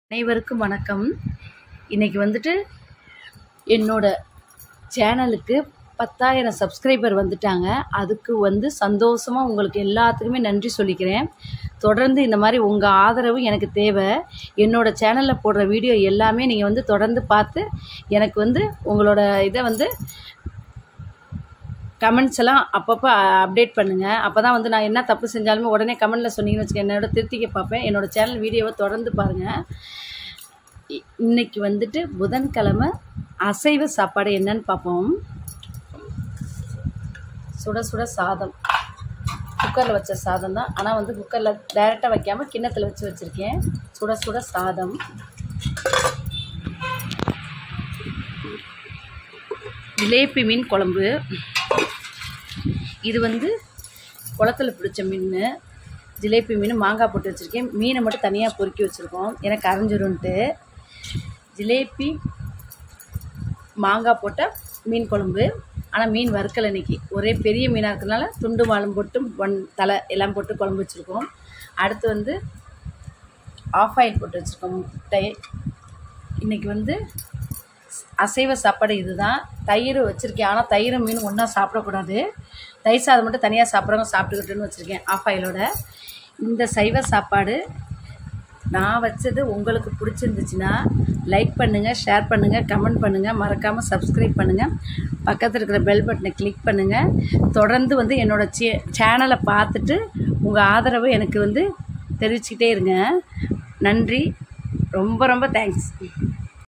அனைவருக்கும் வணக்கம் இன்றைக்கி வந்துட்டு என்னோட சேனலுக்கு பத்தாயிரம் சப்ஸ்கிரைபர் வந்துட்டாங்க அதுக்கு வந்து சந்தோஷமாக உங்களுக்கு எல்லாத்துக்குமே நன்றி சொல்லிக்கிறேன் தொடர்ந்து இந்த மாதிரி உங்கள் ஆதரவு எனக்கு தேவை என்னோட சேனலில் போடுற வீடியோ எல்லாமே நீங்கள் வந்து தொடர்ந்து பார்த்து எனக்கு வந்து உங்களோட இதை வந்து கமெண்ட்ஸ் எல்லாம் அப்பப்போ அப்டேட் பண்ணுங்கள் அப்போ தான் வந்து நான் என்ன தப்பு செஞ்சாலுமே உடனே கமெண்ட்டில் சொன்னீங்கன்னு வச்சுக்க என்னோட திருத்திக்க பார்ப்பேன் என்னோடய சேனல் வீடியோவை தொடர்ந்து பாருங்கள் இ- இன்னைக்கு வந்துட்டு புதன்கிழமை அசைவ சாப்பாடு என்னன்னு பார்ப்போம் சுட சுட சாதம் குக்கரில் வச்ச சாதம் தான் ஆனால் வந்து குக்கரில் டைரெக்டாக வைக்காமல் கிண்ணத்தில் வச்சு வச்சுருக்கேன் சுட சுட சாதம் ஜிலேபி மீன் குழம்பு இது வந்து குளத்துல பிடிச்ச மீன் ஜிலேபி மீன் மாங்காய் போட்டு வச்சுருக்கேன் மீனை மட்டும் தனியாக பொறுக்கி வச்சுருக்கோம் எனக்கு அரைஞ்சிரும்ன்ட்டு ஜிலேபி மாங்காய் போட்ட மீன் குழம்பு ஆனால் மீன் வறுக்கலை இன்னைக்கு ஒரே பெரிய மீனாக இருக்கிறதுனால துண்டு மாலும் போட்டு ஒன் தலை எல்லாம் போட்டு குழம்பு வச்சுருக்கோம் அடுத்து வந்து ஆஃப் ஆயில் போட்டு வச்சுருக்கோம் முட்டை இன்றைக்கி வந்து அசைவ சாப்பாடு இதுதான் தயிர் வச்சுருக்கேன் ஆனால் தயிரும் மீன் ஒன்றா சாப்பிடக்கூடாது தயிர் சாதம் மட்டும் தனியாக சாப்பிட்றவங்க சாப்பிட்டுக்கிட்டுன்னு வச்சுருக்கேன் ஆஃப் ஆயிலோட இந்த சைவ சாப்பாடு நான் வச்சது உங்களுக்கு பிடிச்சிருந்துச்சுன்னா லைக் பண்ணுங்கள் ஷேர் பண்ணுங்கள் கமெண்ட் பண்ணுங்கள் மறக்காமல் சப்ஸ்கிரைப் பண்ணுங்கள் பக்கத்தில் இருக்கிற பெல் பட்டனை கிளிக் பண்ணுங்கள் தொடர்ந்து வந்து என்னோடய சே சேனலை பார்த்துட்டு உங்கள் ஆதரவை எனக்கு வந்து தெரிவிச்சுக்கிட்டே இருங்க நன்றி ரொம்ப ரொம்ப தேங்க்ஸ்